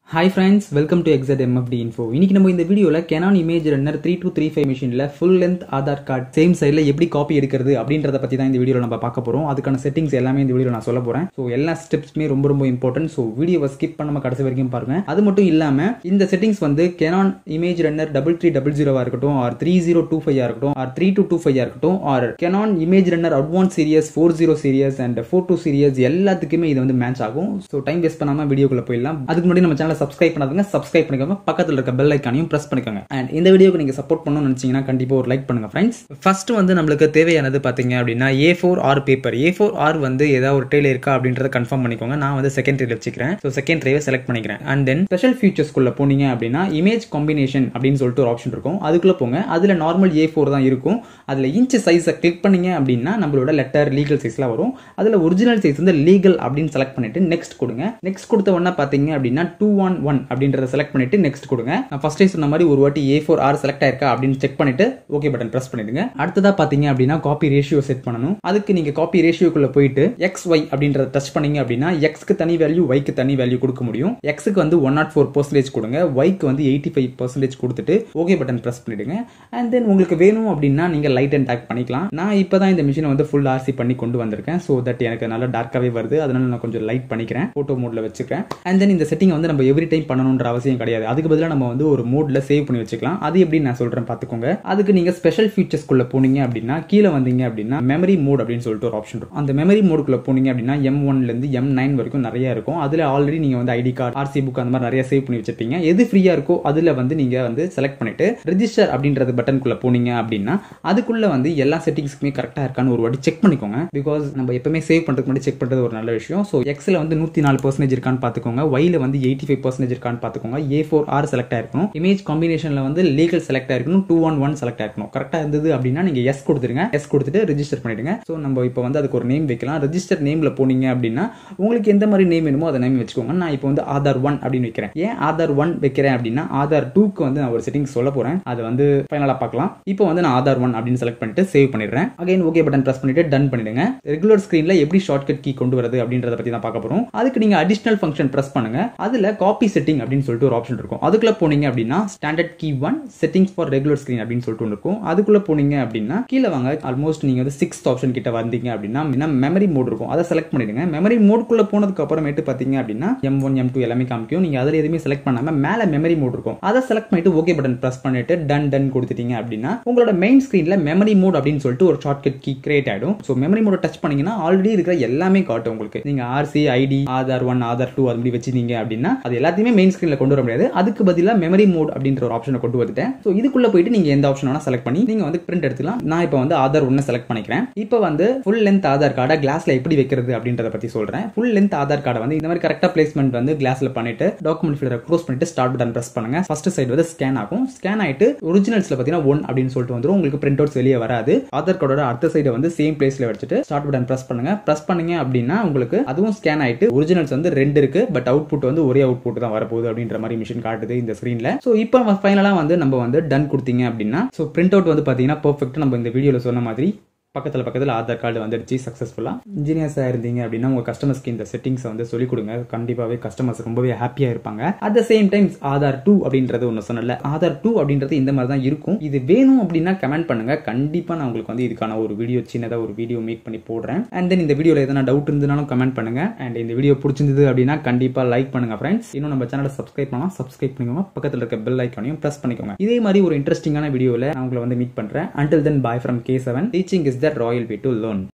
hi friends welcome to exceed MFT info இன்னைக்கு நம்ம இந்த வீடியோவில் Canon image runner three two three five மிஷினில் full length Aadhaar card same சைடில் எப்படி காப்பி எடுக்கிறது அப்படின்றத பற்றி தான் இந்த வீடியோவில் நம்ம பார்க்க போகிறோம் அதுக்கான செட்டிங்ஸ் எல்லாமே இந்த வீடியோவில் நான் சொல்ல போகிறேன் ஸோ எல்லா ஸ்டெப்ஸுமே ரொம்ப ரொம்ப இம்பார்ட்டன்ட் ஸோ வீடியோவை ஸ்கிப் பண்ணாம கடைசி வரைக்கும் பாருங்க அது மட்டும் இல்லாமல் இந்த செட்டிங்ஸ் வந்து Canon image runner double three double ஜீரோவாக இருக்கட்டும் or three zero two five இருக்கட்டும் or three two two five இருக்கட்டும் or Canon image runner advance series four zero series and four two series எல்லாத்துக்குமே இது வந்து மேட்ச் ஆகும் so time waste பண்ணாமல் வீடியோக்குள்ள போயிடலாம் அதுக்கு முன்னாடி நம்ம சேனலை சப்ஸ்கிரைப் பண்ணாதுங்க சப்ஸ்கிரைப் பண்ணிக்கோங்க பக்கத்தில் இருக்க பெல் ஐக்கானையும் பிரஸ் பண்ணிக்கோங்க அண்ட் இந்த வீடியோக்கு நீங்க சப்போர்ட் பண்ணணும்னு நினைச்சீங்கன்னா கண்டிப்பாக ஒரு லைக் பண்ணுங்க ஃப்ரெண்ட்ஸ் ஃபர்ஸ்ட் வந்து நம்மளுக்கு தேவையானது பார்த்தீங்க அப்படின்னா A four R paper A four R வந்து ஏதாவது ஒரு ட்ரேல இருக்கா அப்படின்றத கன்ஃபார்ம் பண்ணிக்கோங்க நான் வந்து செகண்ட் ட்ரேல வச்சுக்கிறேன் ஸோ செகண்ட் ட்ரேவை செலக்ட் பண்ணிக்கிறேன் அண்ட் தென் ஸ்பெஷல் ஃபீச்சர்ஸ்குள்ள போனீங்க அப்படின்னா இமேஜ் காம்பினேஷன் அப்படின்னு சொல்லிட்டு ஒரு ஆப்ஷன் இருக்கும் அதுக்குள்ள போங்க அதுல நார்மல் ஏ ஃபோர் தான் இருக்கும் அதுல இன்ச் சைஸை கிளிக் பண்ணீங்க அப்படின்னா நம்மளோட லெட்டர் லீகல் சைஸ்லாம் வரும் அதுல ஒரிஜினல் சைஸ் வந்து லீகல் அப்படின்னு செலக்ட் பண்ணிட்டு நெக்ஸ்ட் கொடுங்க நெக்ஸ்ட் கொடுத்த உடனே பார்த்தீங்க அப்படின்னா டூ ஒன் ஒன் அப்படின்றத செலக்ட் பண்ணிட்டு நெக்ஸ்ட் கொடுங்க நான் ஃபர்ஸ்ட் சொன்ன மாதிரி ஒரு வாட்டி ஏ ஃபோர் ஆர் செலக்ட் ஆயிருக்கா அப்படின்னு செக் பண்ணிட்டு ஓகே பட்டன் பிரஸ் பண்ணிடுங்க அடுத்ததா பாத்தீங்க அப்படின்னா காப்பி ரேஷியோ செட் பண்ணணும் அதுக்கு நீங்க காப்பி ரேஷியோக்குள்ள போயிட்டு எக்ஸ் ஒய் அப்படின்றத டச் பண்ணீங்க அப்படின்னா எக்ஸ்க்கு தனி வேல்யூ ஒய்க்கு தனி வேல்யூ கொடுக்க முடியும் எக்ஸுக்கு வந்து ஒன் நாட் ஃபோர் பர்சன்டேஜ் கொடுங்க ஒய்க்கு வந்து எயிட்டி ஃபைவ் பர்சன்டேஜ் கொடுத்துட்டு ஓகே பட்டன் பிரஸ் பண்ணிடுங்க அண்ட் தென் உங்களுக்கு வேணும் அப்படின்னா நீங்க லைட் அண்ட் டேக் பண்ணிக்கலாம் நான் இப்பதான் இந்த மிஷினை வந்து ஃபுல் ஆர்சி பண்ணி கொண்டு வந்திருக்கேன் ஸோ தட் எனக்கு நல்லா டார்க்காவே வருது அதனால நான் கொஞ்சம் லைட் பண்ணிக்கிறேன் போட்டோ மோட்ல வச்சுக்கிறேன் அண்ட் தென் இந்த செட்டிங் வந்து நம்ம எவ்ரி டைம் பண்ணணுன்ற அவசியம் கிடையாது அதுக்கு பதிலாக நம்ம வந்து ஒரு மோட்ல சேவ் பண்ணி வச்சுக்கலாம் அது எப்படி நான் சொல்றேன் பார்த்துக்கோங்க அதுக்கு நீங்க ஸ்பெஷல் ஃபீச்சர்ஸ்குள்ள போனீங்க அப்படின்னா கீழே வந்தீங்க அப்படின்னா மெமரி மோட் அப்படின்னு சொல்லிட்டு ஒரு ஆப்ஷன் இருக்கும் அந்த மெமரி மோடுக்குள்ள போனீங்க அப்படின்னா எம் ஒன்ல இருந்து எம் நைன் வரைக்கும் நிறைய இருக்கும் அதுல ஆல்ரெடி நீங்க வந்து ஐடி கார்டு ஆர்சி புக் அந்த மாதிரி நிறைய சேவ் பண்ணி வச்சிருப்பீங்க எது ஃப்ரீயா இருக்கோ அதுல வந்து நீங்க வந்து செலக்ட் பண்ணிட்டு ரெஜிஸ்டர் அப்படின்றது பட்டனுக்குள்ள போனீங்க அப்படின்னா அதுக்குள்ள வந்து எல்லா செட்டிங்ஸ்க்குமே கரெக்டா இருக்கான்னு ஒரு வாட்டி செக் பண்ணிக்கோங்க பிகாஸ் நம்ம எப்பவுமே சேவ் பண்றதுக்கு முன்னாடி செக் பண்றது ஒரு நல்ல விஷயம் ஸோ எக்ஸ்ல வந்து நூத்தி நாலு பர்சன்டேஜ் இருக்கான்னு பாத்துக்கோங்க ஒய்ல வந்து எயிட்டி ஃபைவ் பர்சன்டேஜ் இருக்கான்னு பாத்துக்கோங்க ஏ ஃபோர் ஆர் செலக்ட் ஆயிருக்கணும் இமேஜ் காம்பினேஷன்ல வந்து லீகல் செலக்ட் ஆயிருக்கணும் டூ ஒன் ஒன் செலக்ட் ஆயிருக்கணும் கரெக்டா இருந்தது அப்படின்னா நீங்க எஸ் கொடுத்துருங்க எஸ் கொடுத்துட்டு ரெஜிஸ்டர் பண்ணிடுங்க ஸோ நம்ம இப்போ வந்து அதுக்கு ஒரு நேம் வைக்கலாம் ரெஜிஸ்டர் நேம்ல போனீங்க அப்படின்னா உங்களுக்கு எந்த மாதிரி நேம் வேணுமோ அதை நேம் வச்சுக்கோங்க நான் இப்போ வந்து ஆதார் ஒன் அப்படின்னு வைக்கிறேன் ஏன் ஆதார் ஒன் வைக்கிறேன் அப்படின்னா ஆதார் டூக்கு வந்து நான் ஒரு செட்டிங் சொல்ல போறேன் அதை வந்து ஃபைனலாக பார்க்கலாம் இப்போ வந்து நான் ஆதார் ஒன் அப்படின்னு செலக்ட் பண்ணிட்டு சேவ் பண்ணிடுறேன் அகைன் ஓகே பட்டன் பிரஸ் பண்ணிட்டு டன் பண்ணிடுங்க ரெகுலர் ஸ்கிரீன்ல எப்படி ஷார்ட்கட் கீ கொண்டு வரது அப்படின்றத பத்தி தான் பார்க்க போறோம் அதுக்கு நீங்க அடிஷனல் ஃபங்க்ஷன் பிரஸ் பண்ணுங்க அதுல காப்பி செட்டிங் அப்படின்னு சொல்லிட்டு ஒரு ஆப்ஷன் இருக்கும் அதுக்குள்ள போனீங்க அப்படின்னா standard key one settings for regular screen அப்படின்னு சொல்லிட்டு ஒன்று இருக்கும் அதுக்குள்ள போனீங்க அப்படின்னா கீழே வாங்க ஆல்மோஸ்ட் நீங்க வந்து சிக்ஸ்த் ஆப்ஷன் கிட்ட வந்தீங்க அப்படின்னா மெமரி மோட் இருக்கும் அதை செலக்ட் பண்ணிடுங்க மெமரி மோட்குள்ள போனதுக்கு அப்புறமேட்டு பாத்தீங்க அப்படின்னா எம் ஒன் எம் டூ எல்லாமே காமிக்கும் நீங்க அதில் எதுவுமே செலக்ட் பண்ணாம மேல மெமரி மோட் இருக்கும் அதை செலக்ட் பண்ணிட்டு ஓகே பட்டன் பிரஸ் பண்ணிட்டு டன் டன் கொடுத்துட்டீங்க அப்படின்னா உங்களோட மெயின் ஸ்கிரீன்ல மெமரி மோட் அப்படின்னு சொல்லிட்டு ஒரு ஷார்ட்கட் கீ கிரியேட் ஆயிடும் ஸோ மெமரி மோட டச் பண்ணீங்கன்னா ஆல்ரெடி இருக்கிற எல்லாமே காட்டும் உங்களுக்கு நீங்க RC ID Aadhaar one Aadhaar two அது மாதிரி வச்சிருந்தீங்க அப்படின்னா அது எல்லாத்தையுமே மெயின் ஸ்கிரீன்ல கொண்டு வர முடியாது அதுக்கு பதிலாக மெமரி மோட் அப்படின்ற ஒரு ஆப்ஷனை கொண்டு வந்துட்டேன் ஸோ இதுக்குள்ள போயிட்டு நீங்க எந்த ஆப்ஷன் வேணா செலக்ட் பண்ணி நீங்க வந்து பிரிண்ட் எடுத்துக்கலாம் நான் இப்போ வந்து ஆதார் ஒன்னு செலக்ட் பண்ணிக்கிறேன் இப்போ வந்து ஃபுல் லென்த் ஆதார் கார்டை கிளாஸ்ல எப்படி வைக்கிறது அப்படின்றத பத்தி சொல்றேன் ஃபுல் லென்த் ஆதார் கார்டை வந்து இந்த மாதிரி கரெக்டா பிளேஸ்மெண்ட் வந்து கிளாஸ்ல பண்ணிட்டு டாக்குமெண்ட் ஃபீல்டரை க்ளோஸ் பண்ணிட்டு ஸ்டார்ட் பட்டன் பிரஸ் பண்ணுங்க ஃபர்ஸ்ட் சைடு வந்து ஸ்கேன் ஆகும் ஸ்கேன் ஆயிட்டு ஒரிஜினல்ஸ்ல பாத்தீங்கன்னா ஒன் அப்படின்னு சொல்லிட்டு வந்துடும் உங்களுக்கு பிரிண்ட் அவுட்ஸ் வெளியே வராது ஆதார் கார்டோட அடுத்த சைடை வந்து சேம் பிளேஸ்ல வச்சுட்டு ஸ்டார்ட் பட்டன் பிரஸ் பண்ணுங்க பிரஸ் பண்ணீங்க அப்படின்னா உங்களுக்கு அதுவும் ஸ்கேன் ஆயிட்டு ஒரிஜினல்ஸ் வந்து ரெண்டு இருக்கு பட் அவுட்புட் வந்து ஒரே அவுட்புட் தான் வரப்போகுது அப்படின்ற மாதிரி மிஷின் காட்டுது இந்த ஸ்கிரீன்ல ஸோ இப்போ ஃபைனலா வந்து நம்ம வந்து டன் கொடுத்தீங்க அப்படின்னா ஸோ பிரிண்ட் அவுட் வந்து பாத்தீங்கன்னா பர்ஃபெக்ட் நம்ம இந்த வீடியோல சொன்ன மாதிரி பக்கத்தில் பக்கத்தில் ஆதார் கார்டு வந்துடுச்சு சக்ஸஸ்ஃபுல்லாக இன்ஜினியர்ஸாக இருந்தீங்க அப்படின்னா உங்கள் கஸ்டமர்ஸ்க்கு இந்த செட்டிங்ஸை வந்து சொல்லிக் கொடுங்க கண்டிப்பாகவே கஸ்டமர்ஸ் ரொம்பவே ஹாப்பியாக இருப்பாங்க at the same times Aadhaar two அப்படின்றது ஒன்று சொன்னல ஆதார் டூ அப்படின்றது இந்த மாதிரி தான் இருக்கும் இது வேணும் அப்படின்னா கமெண்ட் பண்ணுங்க கண்டிப்பாக நான் உங்களுக்கு வந்து இதுக்கான ஒரு வீடியோ சின்னதாக ஒரு வீடியோ மேக் பண்ணி போடுறேன் அண்ட் தென் இந்த வீடியோவில் எதனா டவுட் இருந்தனாலும் கமெண்ட் பண்ணுங்க அண்ட் இந்த வீடியோ பிடிச்சிருந்தது அப்படின்னா கண்டிப்பாக லைக் பண்ணுங்க ஃப்ரெண்ட்ஸ் இன்னும் நம்ம சேனலை சப்ஸ்கிரைப் பண்ணலாம் சப்ஸ்கிரைப் பண்ணிக்கோங்க பக்கத்தில் இருக்க பெல் ஐக்கானையும் ப்ரெஸ் பண்ணிக்கோங்க இதே மாதிரி ஒரு இன்ட்ரெஸ்டிங்கான வீடியோவில் நான் உங்களை வந்து மீட் பண்ணுறேன் until then bye from K seven teaching is the royal way to learn